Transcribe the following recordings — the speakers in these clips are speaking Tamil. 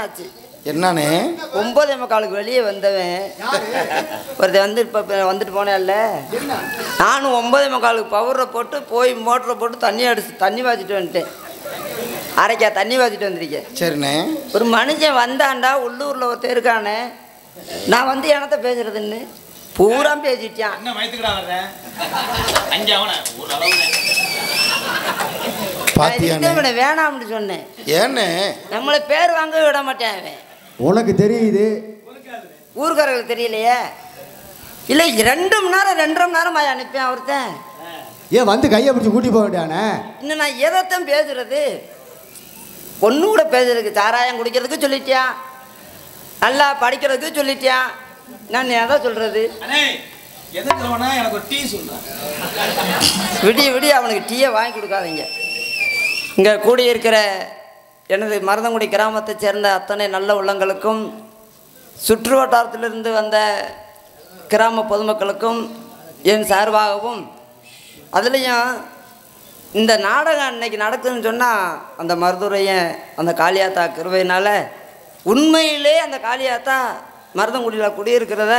ஆச்சு என்னண்ணே ஒன்பதே முக்காலுக்கு வெளியே வந்தவன் ஒருத்தன் வந்து இப்போ வந்துட்டு போனேன்ல நானும் ஒன்பதே முக்காலுக்கு பவரை போட்டு போய் மோட்டரை போட்டு தண்ணி அடிச்சு தண்ணி வாச்சிட்டு வந்துட்டேன் அரைக்கா தண்ணி வாச்சிட்டு வந்திருக்கேன் சரிண்ணே ஒரு மனுஷன் வந்தான்டா உள்ளூரில் ஒருத்தன் இருக்கானே நான் வந்து எனத்த பேசுறதுன்னு பூரா பேசிட்டான் என்ன மயத்துக்கடா வர்ற அங்கே அவன ஒரு அளவு பாத்தியாண்ணே இவனை வேணாம்னு சொன்னேன் ஏண்ணே நம்மளை பேர் வாங்க விட மாட்டேன் அவன் உனக்கு தெரியுது ஊர்க்காரர்களுக்கு தெரியலையே இல்லை ரெண்டு மணி நேரம் ரெண்டரை மணி நேரம் ஆகி அனுப்பேன் ஒருத்தன் ஏன் வந்து கையை பிடிச்சி கூட்டி போக வேண்டியானே இன்னும் நான் எதைத்தான் பேசுறது பொண்ணு கூட பேசுறதுக்கு சாராயம் குடிக்கிறதுக்கு சொல்லிட்டியான் நல்லா படிக்கிறதுக்கு சொல்லிட்டியான் நான் எதை சொல்றது அண்ணே எதுக்கு வேணா எனக்கு ஒரு டீ சொல்றேன் விடிய விடிய அவனுக்கு டீயை வாங்கி கொடுக்காதீங்க இங்கே கூடியிருக்கிற எனது மருதங்குடி கிராமத்தைச் சேர்ந்த அத்தனை நல்ல உள்ளங்களுக்கும் சுற்று வட்டாரத்திலிருந்து வந்த கிராம பொதுமக்களுக்கும் என் சார்பாகவும் அதுலேயும் இந்த நாடகம் இன்னைக்கு நடக்குதுன்னு சொன்னால் அந்த மருதுரையன் அந்த காளியாத்தா கிருவையினால் உண்மையிலே அந்த காளியாத்தா மருதங்குடியில் குடியிருக்கிறத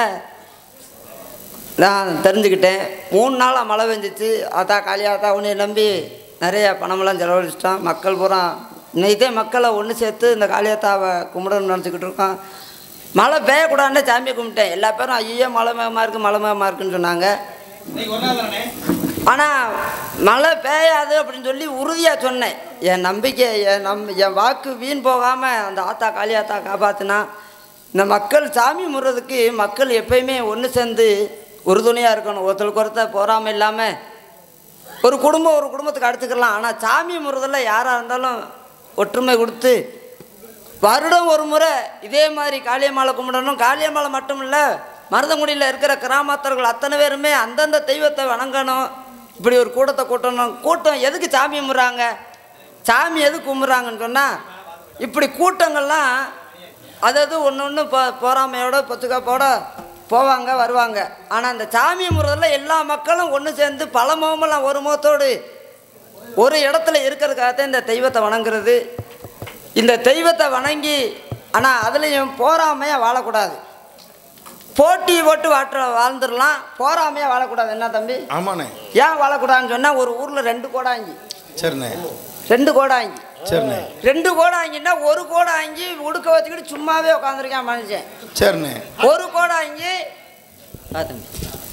நான் தெரிஞ்சுக்கிட்டேன் மூணு நாளாக மழை பெஞ்சிச்சு அத்தா காளியாத்தா உன்னை நம்பி நிறைய பணமெல்லாம் செலவழிச்சிட்டோம் மக்கள் பூரா இன்னைக்கே மக்களை ஒன்று சேர்த்து இந்த காளியாத்தாவை கும்பிடணும்னு நினச்சிக்கிட்டு இருக்கோம் மழை பெய்யக்கூடாதுன்னு சாமியை கும்பிட்டேன் எல்லா பேரும் ஐயோ மழை மேகமாக இருக்குது மழை மேகமாக இருக்குன்னு சொன்னாங்க இன்னைக்கு ஒரு நாள் தானே ஆனால் மழை பெய்யாது அப்படின்னு சொல்லி உறுதியாக சொன்னேன் என் நம்பிக்கை என் நம் என் வாக்கு வீண் போகாமல் அந்த ஆத்தா காளியாத்தா காப்பாற்றினா இந்த மக்கள் சாமி முறதுக்கு மக்கள் எப்பயுமே ஒன்று சேர்ந்து உறுதுணையாக இருக்கணும் ஒருத்தருக்கு ஒருத்தர் போகாமல் இல்லாமல் ஒரு குடும்பம் ஒரு குடும்பத்துக்கு அடுத்துக்கலாம் ஆனால் சாமி முறதில் யாராக இருந்தாலும் ஒற்றுமை கொடுத்து வருடம் ஒரு முறை இதே மாதிரி காளியம்மாளை கும்பிடணும் காளியம்மாளை மட்டும் இல்லை மருதங்குடியில் இருக்கிற கிராமத்தர்கள் அத்தனை பேருமே அந்தந்த தெய்வத்தை வணங்கணும் இப்படி ஒரு கூட்டத்தை கூட்டணும் கூட்டம் எதுக்கு சாமி கும்பிட்றாங்க சாமி எதுக்கு கும்பிட்றாங்கன்னு சொன்னால் இப்படி கூட்டங்கள்லாம் அதாவது ஒன்று ஒன்று போ போறாமையோட பொத்துக்காப்போட போவாங்க வருவாங்க ஆனால் அந்த சாமி முறையில் எல்லா மக்களும் ஒன்று சேர்ந்து பல முகமெல்லாம் ஒரு முகத்தோடு ஒரு இடத்துல இருக்கிறதுக்காகத்தான் இந்த தெய்வத்தை வணங்குறது இந்த தெய்வத்தை வணங்கி ஆனால் அதுலேயும் போராமையாக வாழக்கூடாது போட்டி போட்டு வாற்ற வாழ்ந்துடலாம் போராமையாக வாழக்கூடாது என்ன தம்பி ஆமாண்ணே ஏன் வாழக்கூடாதுன்னு சொன்னால் ஒரு ஊரில் ரெண்டு கோடாங்கி சரிண்ணே ரெண்டு கோடாங்கி சரிண்ணே ரெண்டு கோடாங்கின்னா ஒரு கோடாங்கி உடுக்க வச்சுக்கிட்டு சும்மாவே உட்காந்துருக்கேன் மனுஷன் சரிண்ணே ஒரு கோடாங்கி ஆ தம்பி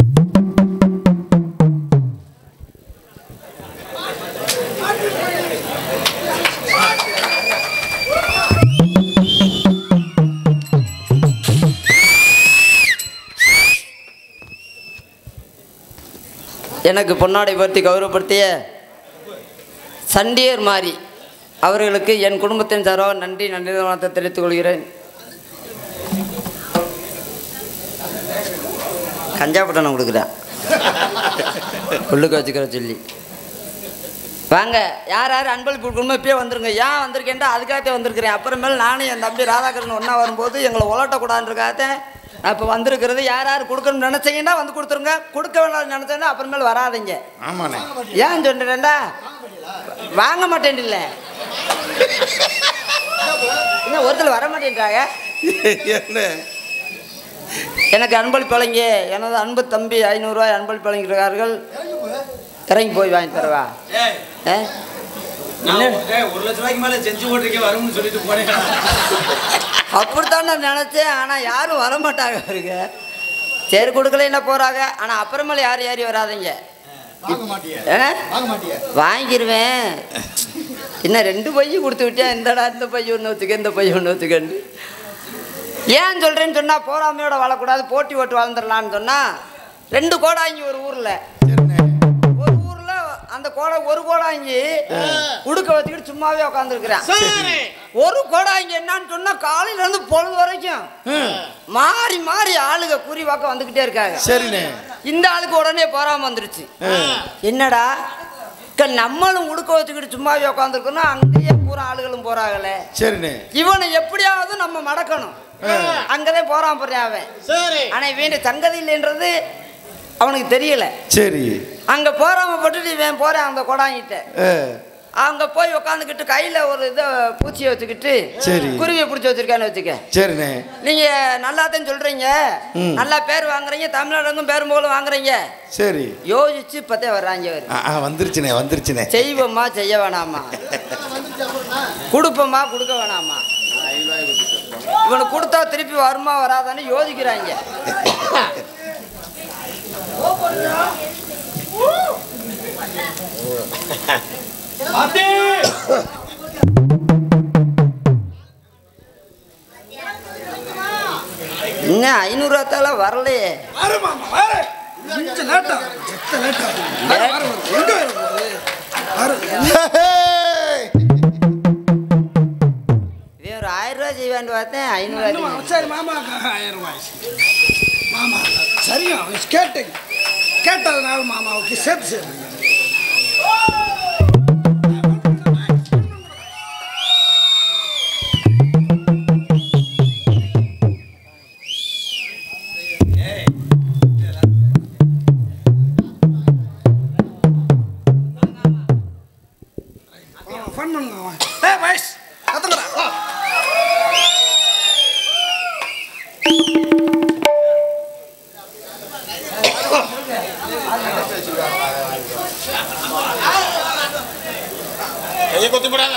எனக்கு பொன்னாடை பற்றி கௌரவப்படுத்திய சண்டியர் மாறி அவர்களுக்கு என் குடும்பத்தின் சார்பாக நன்றி நன்றி வணக்கத்தை தெரிவித்துக் கொள்கிறேன் கஞ்சா பட்டணம் கொடுக்குறேன் உள்ளுக்கு வச்சுக்கிற சொல்லி வாங்க யார் யார் அன்பளிப்பு கொடுக்கணுமோ இப்பயே வந்துருங்க ஏன் வந்திருக்கேன்டா அதுக்காகத்தே வந்திருக்கிறேன் அப்புறமேல் நானும் என் தம்பி ராதாகிருஷ்ணன் ஒன்றா வரும்போது எங்களை உலட்டக்கூடாதுன்றக்காகத்தே நான் இப்போ வந்திருக்கிறது யார் யார் கொடுக்கணும்னு நினச்சிங்கன்னா வந்து கொடுத்துருங்க கொடுக்க வேண்டாம்னு நினச்சேன்னா அப்புறமேல் வராதீங்க ஆமாண்ணே ஏன் சொல்றேன்டா வாங்க மாட்டேன்ல இன்னும் ஒருத்தர் வர மாட்டேன்றாங்க என்ன எனக்கு அன்பளிப்பு வழங்கிய எனது அன்பு தம்பி ஐநூறுரூவாய் அன்பளிப்பு வழங்கியிருக்கார்கள் இறங்கி போய் வாங்கி தரவா ஏய் ஆ? நான் ஏய், ஒரு லட்ச ரூபாய்க்கு மேல செஞ்சு போட்டிருக்கேன் வரும்னு சொல்லிட்டு போனேன் அப்படித்தான் நான் நினச்சேன் ஆனால் யாரும் வர மாட்டாங்க அவருக்கு சரி கொடுக்கல போகிறாங்க ஆனால் அப்புறமேல யாரும் ஏறி வராதீங்க வாங்க மாட்டிய ஆ? வாங்க மாட்டிய வாங்கிடுவேன் இன்னும் ரெண்டு பையன் கொடுத்து விட்டேன் இந்தடா இந்த பையன் ஒன்று வச்சுக்க இந்த பையன் ஒன்று வச்சுக்கன்னு ஏன் சொல்கிறேன்னு சொன்னால் போராமையோட வாழக்கூடாது போட்டி ஓட்டு வாழ்ந்துடலான்னு சொன்னால் ரெண்டு கோடாங்கி ஒரு ஊரில் சரிண்ணே ஒரு ஊரில் அந்த கோடை ஒரு கோடாங்கி உடுக்க வச்சுக்கிட்டு சும்மாவே உட்காந்துருக்குறேன் ஒரு கோடாங்கி என்னன்னு சொன்னால் காலையிலேருந்து பொழுது வரைக்கும் மாறி மாறி ஆளுங்க குறி வாக்க வந்துக்கிட்டே இருக்காங்க சரிண்ணே இந்த ஆளுக்கு உடனே போறாம வந்துருச்சு என்னடா இக்க நம்மளும் உடுக்க வச்சுக்கிட்டு சும்மாவே உட்காந்துருக்கணும் அங்கேயே பூரா ஆளுகளும் போறாங்களே சரிண்ணே இவனை எப்படியாவது நம்ம மடக்கணும் அங்கதான் போறான் போறேன் அவன் சரி ஆனா இவன் சங்கதி இல்லைன்றது அவனுக்கு தெரியல சரி அங்க போறாம பட்டுட்டு இவன் போறேன் அந்த கொடாங்கிட்ட ஆ, அங்க போய் உட்காந்துக்கிட்டு கையில ஒரு இதை பூச்சியை வச்சுக்கிட்டு சரி. குருவியை பிடிச்சி வச்சிருக்கான்னு வச்சுக்க சரிண்ணே நீங்க நல்லாதான் சொல்றீங்க ம். நல்லா பேர் வாங்குறீங்க தமிழ்நாடுக்கும் பேரும் புகழும் வாங்குறீங்க சரி யோசிச்சு இப்பத்தே வர்றாங்க அவரு ஆ ஆ, வந்துருச்சுண்ணே வந்துருச்சுண்ணே செய்வோமா செய்ய வேணாமா கொடுப்போமா கொடுக்க வேணாமா இவனுக்கு கொடுத்தா திருப்பி வருமா வராதான்னு யோசிக்கிறாங்க இன்னும் ஐநூறுவாத்தால வரலையே கொஞ்சம் லேட்டா செத்த லேட்டா எங்க வரும்போது இவன் ஒரு ஆயிரம் ரூபாய் செய்வான்னு பார்த்தேன் ஐநூறுவா இன்னும் சரி மாமா ஆயிரம் ரூபாய் மாமா சரியா கேட்டேன் கேட்டதுனால மாமாவுக்கு சேர்த்து சேர்த்து ஃபன் பண்ணுங்க அவன் ஏய் வயசு கத்துங்கடா கையை கொத்தி போடாத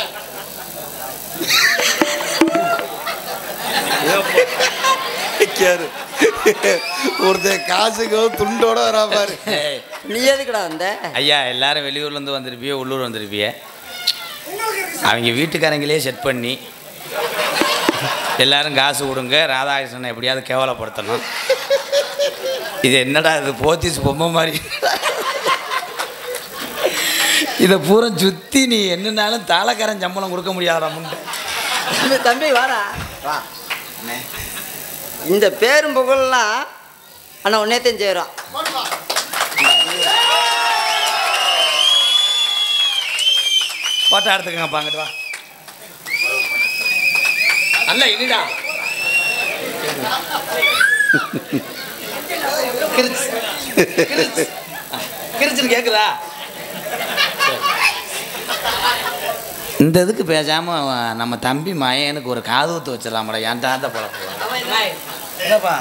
கேரு ஒருத்தன் காசுக்கு துண்டோட வரா பாரு நீ எதுக்குடா வந்த ஐயா எல்லாரும் வெளியூர்லேருந்து வந்திருப்பியோ உள்ளூர் வந்திருப்பிய அவங்க வீட்டுக்காரங்களே செட் பண்ணி எல்லாரும் காசு கொடுங்க ராதாகிருஷ்ணனை எப்படியாவது கேவலப்படுத்தணும் இது என்னடா இது போத்தீஸ் பொம்மை மாதிரி இதை பூரா சுற்றி நீ என்னன்னாலும் தாளக்காரன் சம்பளம் கொடுக்க முடியாதா முண்டை தம்பி தம்பி வாடா வா இந்த பேரும் புகழ்லாம் அண்ணா உன்னேத்தையும் செய்கிறோம் போட்டோ எடுத்துக்கங்கப்பா அங்கிட்டு வா நல்ல இனிடா கிரிச்சு கிரிச்சு கிரிச்சுன்னு கேட்குதா இந்த இதுக்கு பேசாம நம்ம தம்பி மயனுக்கு ஒரு காது ஊத்து வச்சிடலாமடா என் தாத்த பழக்கம் என்னப்பா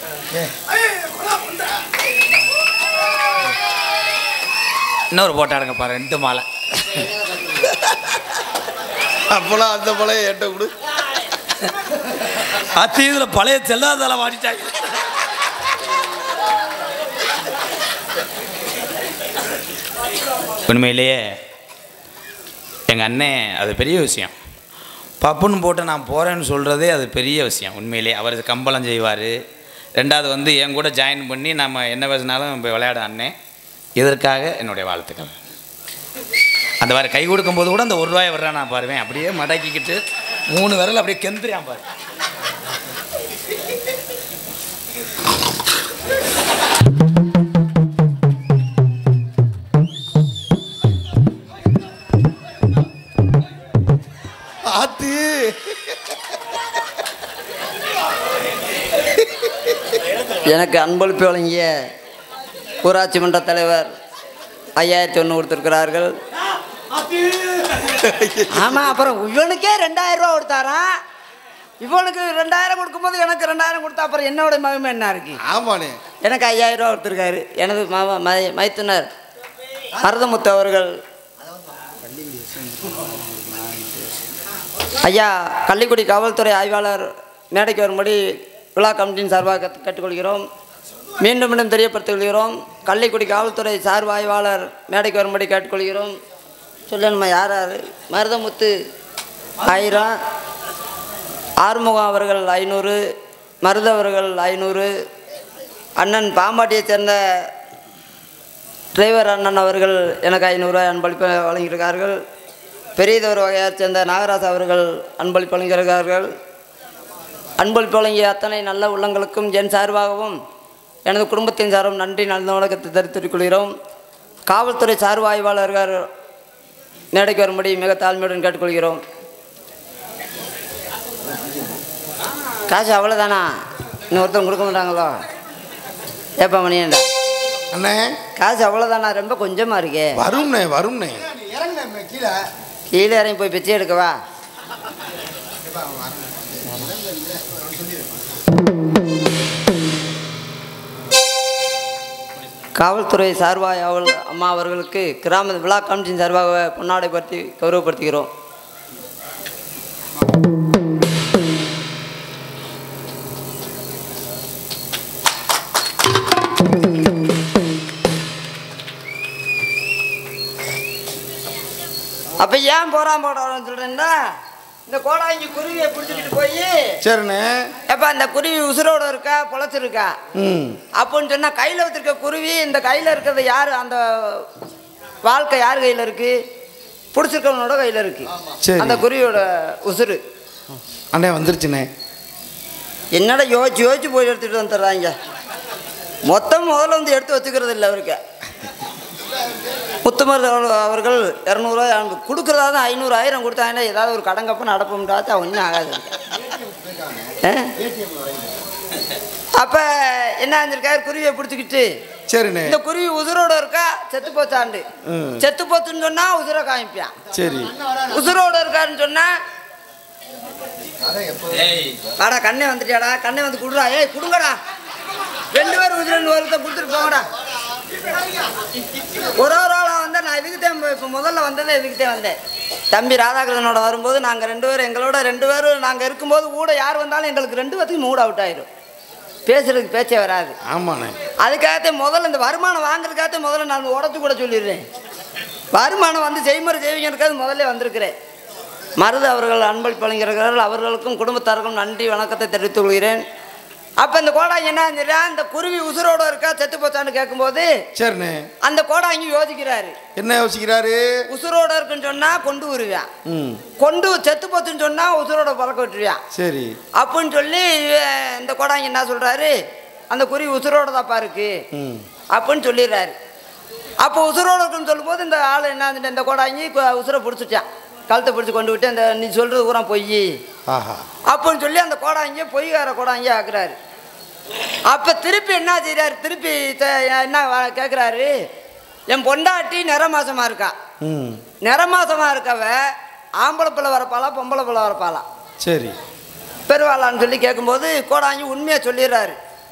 இன்னொரு போட்டோ எடுங்கப்பா ரெண்டு மாலை அப்பெல்லாம் அந்த பழைய எட்ட கொடு அத்தி இதில் பழைய செல்லாதால மாட்டிட்டாங்க உண்மையிலேயே எங்கள் அண்ணன் அது பெரிய விஷயம் பப்புன்னு போட்டு நான் போகிறேன்னு சொல்கிறதே அது பெரிய விஷயம் உண்மையிலே அவர் கம்பளம் செய்வார் ரெண்டாவது வந்து என் கூட ஜாயின் பண்ணி நம்ம என்ன பேசினாலும் இப்போ விளையாட அண்ணன் இதற்காக என்னுடைய வாழ்த்துக்கள் அந்த மாதிரி கை கொடுக்கும்போது கூட அந்த ஒரு ரூபாய் வர்றா நான் பாருவேன் அப்படியே மடக்கிக்கிட்டு மூணு விரல் அப்படியே கெந்துறியான் பாரு ஆத்து எனக்கு அன்பளிப்பு வழங்கிய ஊராட்சி மன்ற தலைவர் ஐயாயிரத்தி ஒன்று கொடுத்துருக்கிறார்கள் ஆமாம் அப்புறம் இவனுக்கே ரெண்டாயிரம் ரூபா கொடுத்தாராம் இவனுக்கு ரெண்டாயிரம் கொடுக்கும்போது எனக்கு ரெண்டாயிரம் கொடுத்தா அப்புறம் என்னோட மகிமை என்ன இருக்கு ஆமாண்ணே எனக்கு ஐயாயிரம் ரூபா கொடுத்துருக்காரு எனது மாமா மை மைத்துனர் மருதமுத்து அவர்கள் ஐயா கள்ளிக்குடி காவல்துறை ஆய்வாளர் மேடைக்கு வரும்படி விழா கமிட்டியின் சார்பாக கத்து- கேட்டுக்கொள்கிறோம் மீண்டும் மீண்டும் தெரியப்படுத்திக் கொள்கிறோம் கள்ளிக்குடி காவல்துறை சார்பு ஆய்வாளர் மேடைக்கு வரும்படி கேட்டுக்கொள்கிறோம் சொல்லணுமா யார் யார் மருதமுத்து ஆயிரம் ஆறுமுகம் அவர்கள் ஐநூறு மருது அவர்கள் ஐநூறு அண்ணன் பாம்பாட்டியைச் சேர்ந்த டிரைவர் அண்ணன் அவர்கள் எனக்கு ஐநூறுரூவாய் அன்பளிப்பு வழங்கியிருக்கார்கள் பெரியதொரு வகையைச் சேர்ந்த நாகராஜ் அவர்கள் அன்பளிப்பு வழங்கியிருக்கார்கள் அன்பளிப்பு வழங்கிய அத்தனை நல்ல உள்ளங்களுக்கும் என் சார்பாகவும் எனது குடும்பத்தின் சார்பும் நன்றி நல்ல வணக்கத்தை தெரிவித்துக் கொள்கிறோம் காவல்துறை சார்பு ஆய்வாளர்கள் மேடைக்கு வரும்படி மிக தாழ்மையுடன் கேட்டுக்கொள்கிறோம் காசு அவ்வளோதானா இன்னொருத்தன் கொடுக்க மாட்டாங்களோ ஏப்பா மணியண்டா அண்ணே காசு அவ்வளோதானா ரொம்ப கொஞ்சமாக இருக்கே வரும்ண்ணே வரும்ண்ணே இறங்குன கீழே கீழே இறங்கி போய் பிச்சை எடுக்கவா காவல்துறை சார்பாக அவள் அம்மா அவர்களுக்கு கிராம விழா கமிட்டியின் சார்பாக பொன்னாடைப்படுத்தி கௌரவப்படுத்துகிறோம் அப்போ ஏன் போறான் போடான்னு சொல்கிறேன்னா இந்த கோடாங்கி குருவியை பிடிச்சிக்கிட்டு போய் சரிண்ணே எப்ப அந்த குருவி உசுரோட இருக்கா பொழைச்சிருக்கா ம் அப்படின்னு சொன்னா கையில் வச்சிருக்க குருவி இந்த கையில் இருக்கிறது யார் அந்த வாழ்க்கை யார் கையில் இருக்கு பிடிச்சிருக்கவனோட கையில் இருக்கு சரி. அந்த குருவியோட உசுறு அண்ணே வந்துருச்சுண்ணே என்னடா யோசிச்சு யோசிச்சு போய் எடுத்துட்டு வந்துடுறாங்க மொத்தம் முதல்ல வந்து எடுத்து வச்சுக்கிறது இல்லை அவருக்கு முத்துமர் அவர்கள் இரநூறுவா கொடுக்குறதா தான் ஐநூறு ஆயிரம் கொடுத்தாங்கன்னா ஏதாவது ஒரு கடங்கப்ப நடப்போம்ன்றாச்சு அவன் ஒன்றும் ஆகாது அப்போ என்ன செஞ்சிருக்காரு குருவியை பிடிச்சிக்கிட்டு சரிண்ணே இந்த குருவி உசுரோட இருக்கா செத்து போச்சாண்டு ம். செத்து போச்சுன்னு சொன்னா உசுரை காமிப்பான் சரி உசுரோட இருக்காருன்னு சொன்னா வாடா கண்ணே வந்துட்டியாடா கண்ணே வந்து குடுறா ஏய் குடுங்கடா ரெண்டு பேரும் உசுறு ரெண்டு வருஷத்தை கொடுத்துட்டு போங்கடா ஒரு ஒரு ஆளாக வந்தால் நான் இதுக்குத்தான் இப்போ முதல்ல வந்ததே இதுக்குத்தான் வந்தேன் தம்பி ராதாகிருஷ்ணனோட வரும்போது நாங்கள் ரெண்டு பேரும் எங்களோட ரெண்டு பேரும் நாங்கள் இருக்கும்போது கூட யார் வந்தாலும் எங்களுக்கு ரெண்டு பேத்துக்கு மூட் அவுட் ஆயிரும் பேசுறதுக்கு பேச்சே வராது ஆமாண்ணே அதுக்காகத்தான் முதல்ல இந்த வருமானம் வாங்குறதுக்காகத்தான் முதல்ல நான் உடச்சு கூட சொல்லிடுறேன் வருமானம் வந்து செய்முறை செய்வீங்கிறதுக்காக முதல்ல வந்திருக்கிறேன் மருது அவர்கள் அன்பளிப்பு வழங்குகிறார்கள் அவர்களுக்கும் குடும்பத்தாருக்கும் நன்றி வணக்கத்தை தெரிவித்துக் கொள்கிறேன் அப்போ இந்த கோடாங்கி என்ன செஞ்சிடறான் இந்த குருவி உசுரோட இருக்கா செத்து போச்சான்னு கேட்கும்போது சரிண்ணே அந்த கோடாங்கி யோசிக்கிறாரு என்ன யோசிக்கிறாரு உசுரோட இருக்குன்னு சொன்னா கொண்டு வருவான் ம் கொண்டு செத்து போச்சுன்னு சொன்னா உசுரோட பழக்க விட்டுருவான் சரி அப்படின்னு சொல்லி இவன் இந்த கோடாங்கி என்ன சொல்றாரு அந்த குருவி உசுரோட தாப்பா இருக்கு ம் அப்படின்னு சொல்லிடுறாரு அப்போ உசுரோட இருக்குன்னு சொல்லும்போது இந்த ஆள் என்ன செஞ்சிட்டான், இந்த கோடாங்கி கு- உசுரை பிடிச்சிட்டான் கழுத்தை பிடிச்சி கொண்டு விட்டு அந்த நீ சொல்றது பூரா பொய் ஆஹா அப்படின்னு சொல்லி அந்த கோடாங்கியை பொய்கார கோடாங்கியை ஆக்குறாரு அப்போ திருப்பி என்ன செய்றாரு திருப்பி த- என்ன வ- கேட்குறாரு என் பொண்டாட்டி நிற மாசமா இருக்கா ம் நிற மாசமா இருக்கவ ஆம்பளை பிள்ளை வரப்பாளா பொம்பளை பிள்ளை வரப்பாளா சரி பெருவாளான்னு சொல்லி கேட்கும்போது கோடாங்கி உண்மையை சொல்லிடுறாரு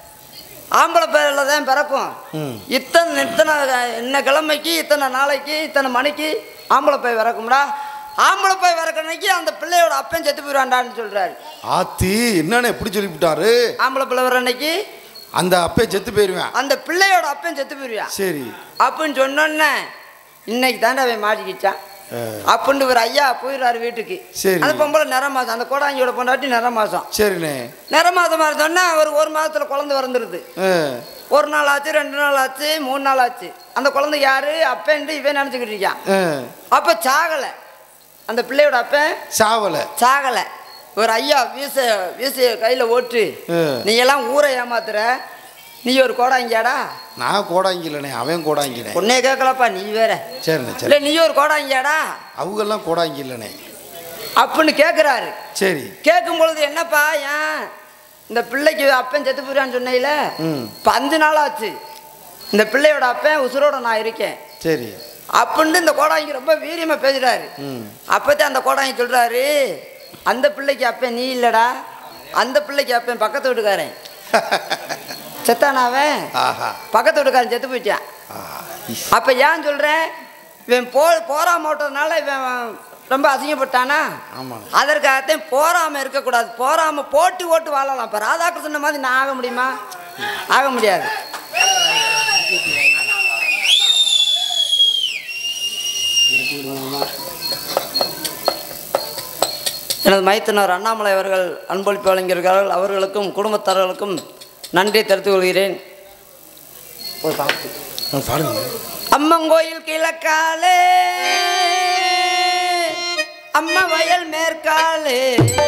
ஆம்பளை பேரில் தான் பிறக்கும் ம். இத்தனை இத்தனை இன்ன கிழமைக்கு இத்தனை நாளைக்கு இத்தனை மணிக்கு ஆம்பளை பை பிறக்கும்டா ஆம்பளை பை பிறக்கணைக்கு அந்த பிள்ளையோட அப்பன் செத்து போயிடுவான்டான்னு சொல்கிறாரு ஆத்தி என்னண்ணே எப்படி சொல்லிவிட்டாரு ஆம்பளை பிள்ளை வர அன்னைக்கு அந்த அப்பே செத்து போயிருவேன் அந்த பிள்ளையோட அப்பன் செத்து போயிடுவான் சரி அப்படின்னு சொன்னோன்னே இன்னைக்கு தாண்டா அவன் மாட்டிக்கிச்சான் ஆ. அப்படின்னு ஒரு ஐயா போயிடுறாரு வீட்டுக்கு சரி. அந்த பொம்பளை நிற மாதம் அந்த கோடாங்கியோட பொண்டாட்டி நிற மாதம் சரிண்ணே நிற மாதமாக இருந்தோன்னா ஒரு ஒரு மாதத்தில் குழந்தை பிறந்துருது ஆ ஒரு நாள் ஆச்சு ரெண்டு நாள் ஆச்சு மூணு நாள் ஆச்சு அந்த குழந்தை யாரு அப்பன்ட்டு இவன் நினச்சிக்கிட்டு இருக்கான் ஆ அப்போ சாகலை அந்த பிள்ளையோட அப்பன் சாவலை சாகலை ஒரு ஐயா வீச வீச கையில் ஓட்டு ஆ. நீ எல்லாம் ஊரை ஏமாத்துற நீ ஒரு கோடாங்கியாடா நான் கோடாங்கிலண்ணே அவன் கோடாங்கினே உன்னே கேட்கலப்பா நீ வேற சரிண்ணே சரி இல்லை நீ ஒரு கோடாங்கியாடா அவங்கெல்லாம் கோடாங்கி இல்லைண்ணே அப்படின்னு கேட்குறாரு சரி கேட்கும் பொழுது என்னப்பா ஏன் இந்த பிள்ளைக்கு அப்பன் செத்து போயிடான்னு சொன்னீல ம். இப்போ அஞ்சு நாள் ஆச்சு இந்த பிள்ளையோட அப்பன் உசுரோட நான் இருக்கேன் சரி அப்படின்னு இந்த கோடாங்கி ரொம்ப வீரியமாக பேசுகிறாரு ம் அப்போதான் அந்த கோடாங்கி சொல்கிறாரு அந்த பிள்ளைக்கு அப்பன் நீ இல்லைடா அந்த பிள்ளைக்கு அப்பன் பக்கத்து வீட்டுக்காரன் செத்தானாவன் ஆஹா பக்கத்து வீட்டுக்காரன் செத்து போயிட்டான் ஆஹா இஸ். அப்போ ஏன் சொல்கிறேன் இவன் போ போறாம ஓட்டதுனால இவன் ரொம்ப அசிங்கப்பட்டானா ஆமாண்ணே அதற்காகத்தான் போறாம இருக்கக்கூடாது போறாம போட்டு ஓட்டு வாழலாம் இப்போ ராதாகிருஷ்ணன் மாதிரி நான் ஆக முடியுமா ஆக முடியாது எனது மைத்தனர் அண்ணாமலை அவர்கள் அன்பளிப்பு வழங்கியிருக்கிறார்கள் அவர்களுக்கும் குடும்பத்தார்களுக்கும் நன்றி தெரிவித்துக் கொள்கிறேன் ஒரு பாட்டு ஆ, பாருங்க அம்மங்கோயில் கிழக்காலே அம்மா வயல் மேற்காலே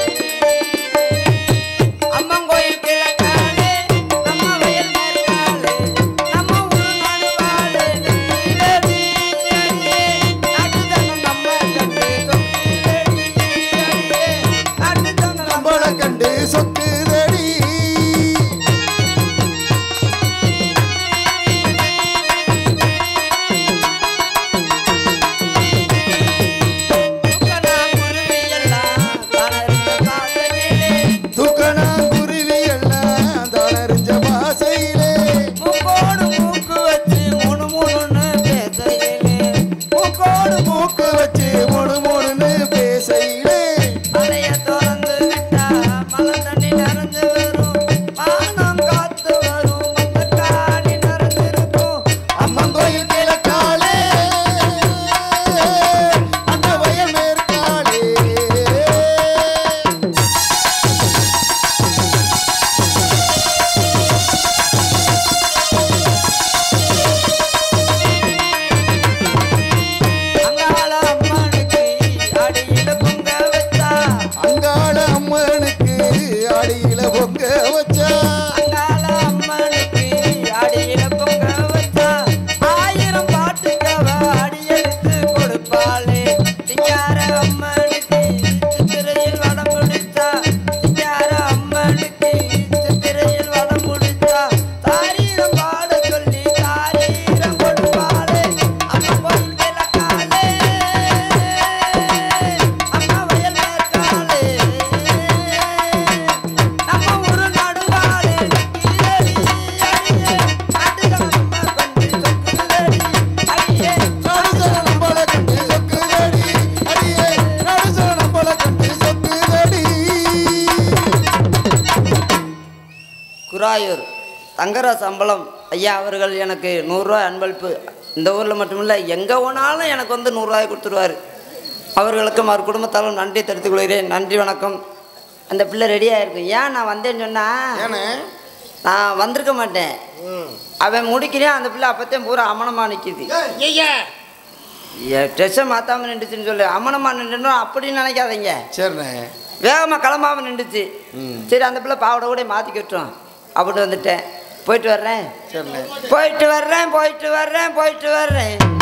அம்மங்கோயில் கிழக்காலே அம்மா வயல் மேற்காலே நம்ம ஊரு நடுவாலே நீரடி அடியே நாட்டுத்தனம் நம்ம கண்டு தொங்குதடி அடியே நாட்டுத்தனம் நம்ம நம்மளை கண்டு சொக்குதடி குராயூர் தங்கராஜ் சம்பளம் ஐயா அவர்கள் எனக்கு நூறுரூவா அன்பளிப்பு இந்த ஊரில் மட்டுமில்லை எங்கே போனாலும் எனக்கு வந்து நூறுரூவாய் கொடுத்துருவார் அவர்களுக்கும் அவர் குடும்பத்தாலும் நன்றி தெரிவித்துக் கொள்கிறேன் நன்றி வணக்கம் அந்த பிள்ளை ரெடியாக இருக்கும் ஏன் நான் வந்தேன்னு சொன்னால் ஏண்ணே நான் வந்திருக்க மாட்டேன் அவன் முடிக்கிறேன் அந்த பிள்ளை அப்போத்தையும் பூரா அமனமாக நிற்கிது ட்ரெஸ்ஸை மாற்றாமல் நின்றுச்சுன்னு சொல்லு அமனமாக நின்றுனா அப்படின்னு நினைக்காதீங்க சரிண்ணே வேகமாக கிளம்பாமல் நின்றுச்சு சரி அந்த பிள்ளை பாவடை கூட மாற்றிக்கிட்டோம் அப்படி வந்துட்டேன் போயிட்டு வர்றேன் சரிண்ணே போயிட்டு வர்றேன் போயிட்டு வர்றேன் போயிட்டு வர்றேன்